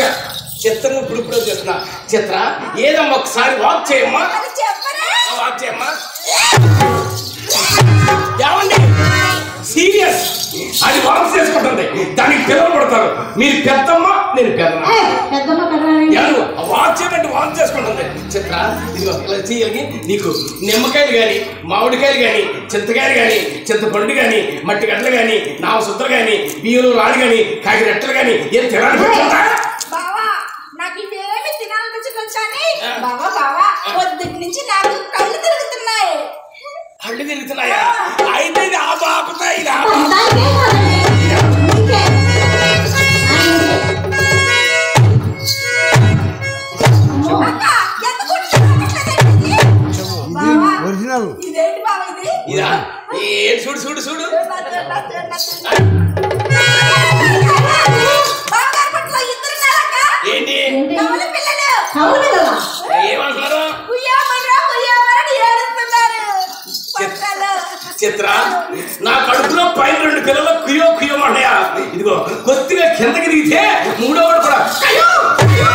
చిత్ర చిత్రం ఇప్పుడు ఇప్పుడు చేస్తున్నా చిత్ర ఏదమ్మా ఒకసారి వాక్ చేయమ్మా అది చెప్పరా వాక్ చేయమ్మా ఏమండి సీరియస్ అది వాక్ చేసుకుంటుంది దానికి పిల్లలు పడతారు మీరు పెద్దమ్మ నేను పెద్దమ్మ పెద్దమ్మ పెద్దమ్మ ఎవరు వాక్ చేయమంటే వాక్ చేసుకుంటుంది చిత్ర ఇదిగో ఇలా చేయాలి నీకు నిమ్మకాయలు కానీ మామిడికాయలు కానీ చింతకాయలు కానీ చింతపండు కానీ మట్టి గడ్డలు కానీ నావ సుద్దలు కానీ బియ్యలు రాళ్ళు కానీ కాకి రెట్టలు కానీ ఏం తినాలి పెట్టుకుంటా బావా నాకు ఇవేమి తినాలనిపించకొచ్చాని ఆ. బావా బావా పొద్దుటి నుంచి నాకు కళ్ళు తిరుగుతున్నాయి కళ్ళు తిరుగుతున్నాయా అయితే ఇది ఆప ఆపుతా ఇది ఆప దానికే కాదండి ఇంకే అమ్మో అక్క ఎంత కొట్టుకుంటున్నావు బావా ఒరిజినల్ ఇదేంటి బావా ఇది ఇదా ఏ చూడు చూడు చూడు బంగారు పట్ల ఇద్దరు ఉన్నారక్క ఏంటి ఏంటి కవల పిల్లలు అవును కదా ఏమంటున్నారు ఉయ్యామరా ఉయ్యామని ఏడుస్తున్నారు పక్కలు చిత్ర నా కడుపులో పైన రెండు పిల్లలు కుయో కుయ్యమన్నాయా ఇదిగో కొద్దిగా కిందకి దిగితే మూడోవాడు కూడా అయ్యో అయ్యో.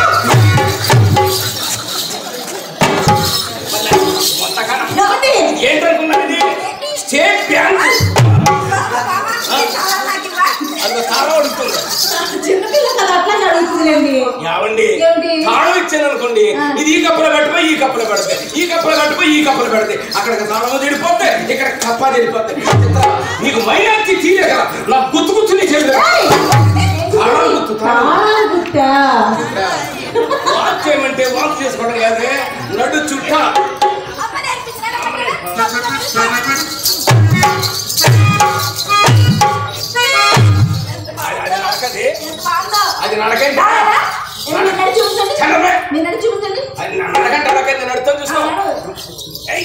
మళ్ళా మొత్తకాలం. ఏమండి? ఏంటనుకున్నారు ఇది స్టేట్ బ్యాంక్ బావా, బావా, ఈ తాళాలు నాకు ఇవ్వా? అది తాళం అడుగుతుంది చిన్నపిల్ల కదా అట్లా అడుగుతుందండి ఏమండి ఏమిటి? తాళం ఇచ్చాను అనుకోండి ఆ. ఇది ఈ కప్పులో కట్టుపోయి ఈ కప్పులో పెడతాయి ఈ కప్పులో కట్టుపోయి ఈ కప్పులో పెడతాయి అక్కడ తాళం చెడిపోతే ఇక్కడ కప్ప చెడిపోతాయి చిత్ర, నీకు మైనార్టీ తీరే కదా నా గుత్తు గుత్తు నీ చేతి తాళం గుత్తు తాళం చాలా గుట్టా వాక్ చేయమంటే వాక్ చేసుకోవడం కాదే నడు చుట్ట అమ్మ నేర్పించినాడు, అమ్మ నేర్పించినాడు. అది అది నడకది ఎంత బాగుందో. అది నడకండి బావారా? ఏమన్నా నడిచి చూపించండి. చల్లమే. మీరు నడిచి చూపించండి. అది నడకండి నడకండి నడుతో చూసుకో నడు. ఏయ్.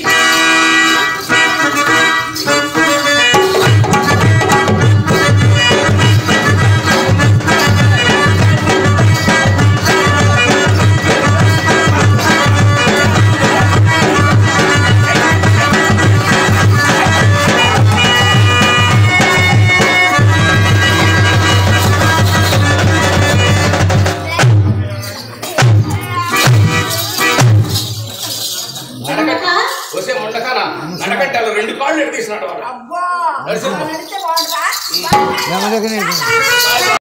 నడకండి వస్తే ముండకాన నడకంటే అలా రెండు కాళ్ళు ఎడతీసినాడు వాడు అబ్బా నడిచి- నడిస్తే బాగుంటుందా ఎవరికి